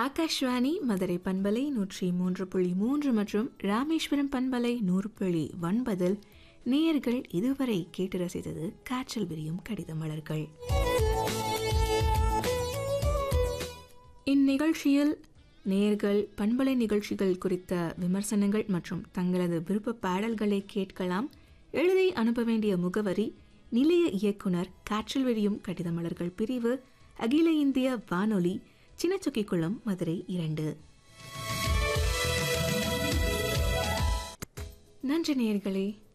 ஆகாஷ்வாணி மதுரை பண்பலை நூற்றி மூன்று புள்ளி மூன்று மற்றும் ராமேஸ்வரம் பண்பலை நூறு புள்ளி ஒன்பதில் நேயர்கள் இதுவரை கேட்டு ரசித்தது காய்ச்சல் விரியும் கடித மலர்கள் இந்நிகழ்ச்சியில் நேயர்கள் பண்பலை நிகழ்ச்சிகள் குறித்த விமர்சனங்கள் மற்றும் தங்களது விருப்ப பாடல்களை கேட்கலாம் எழுதி அனுப்ப வேண்டிய முகவரி நிலைய இயக்குனர் காற்றில் விரியும் கடித மலர்கள் பிரிவு அகில இந்திய வானொலி சின்னச்சுக்கிக்குளம் மதுரை இரண்டு நன்றி நேயர்களே